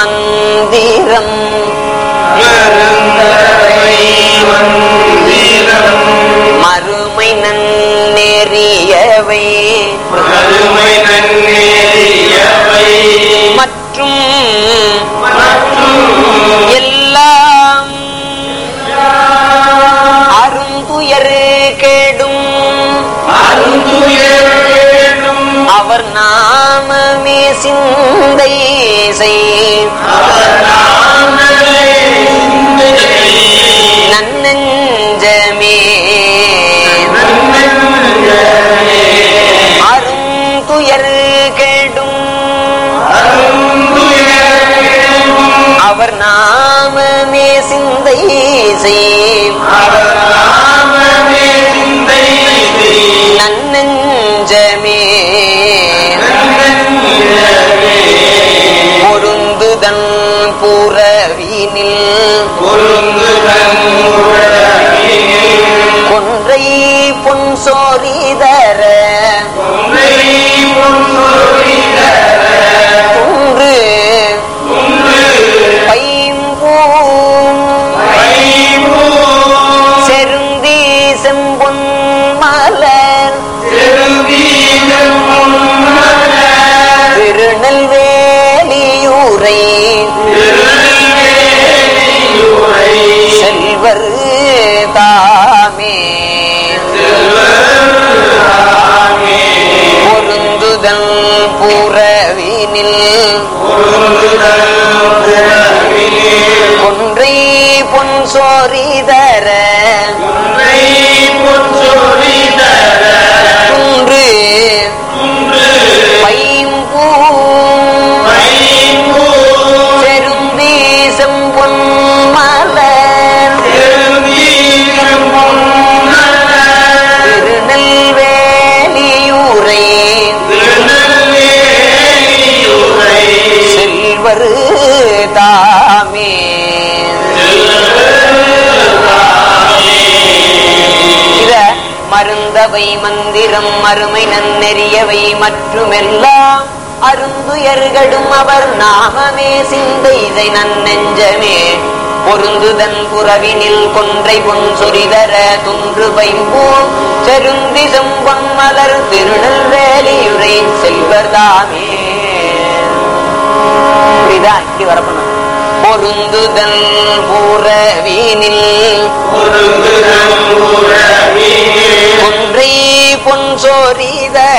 மந்திரம் மருந்தரை மந்திரம் மறுமை நன்னெறியவை மறுமை நன்னேறியவை மற்றும் மற்றும் எல்லாம் அருந்துயர் கேடும் அருந்துயர் கேடும் அவர் நாமமே சிந்தை செய் அவர் நாமமே சிந்தை நன்னெஞ்சமே நன்னெஞ்சமே அருந்துயர் கேடும் அருந்துயர் கேடும் அவர் நாமமே சிந்தை செய் அவர் நாமமே சிந்தை செய். நன்னெஞ்சமே நன்னெஞ்சமே பொருந்துதன் புறவினில் பொருந்துதன் உலகினில் கொன்றை பொன் சோரிதர கொன்றை பொன்சொரிதர குன்று குன்று பைம்பூம் வைபூம் செருந்தி செம்பொன் மலர் செருந்தீகம் பொன்மலர் திருநெல்வேலியூரை திருநெல்வேலியுரை செல்வர் தாமே செல்வராமே பொருந்துதல் புறவினில் பொருந்துதல் புறவினில் கொன்றை பொன் சோரிதர கொன்றை பொன்சொரிதர குன்று குன்று பைம்பூம் வைபூம் செருந்தி செம்பொன் மலர் செருந்தீகம் பொன்மலர் திருநெல்வேலியூரை திருநெல்வேலியுரை செல்வர் தாமே இத மருந்தவை மந்திரம் மறுமை நன்னெறியவை மற்றுமெல்லாம் அருந்துயர்கடும் அவர் நாமமே சிந்தை இதை நன்னெஞ்சமே பொருந்துதன் புறவினில் கொன்றை பொன் சொரிதர துன்று பைம்பூம் செருந்தி செம்பொன் மலர் திருநெல்வேலியுரை செல்வர் தாமே புரியுதா இப்படி வரப்பணும் பொருந்துதல் புறவினில் பொருந்துதல் புறவினில் ஒன்றை பொன் சோரிதர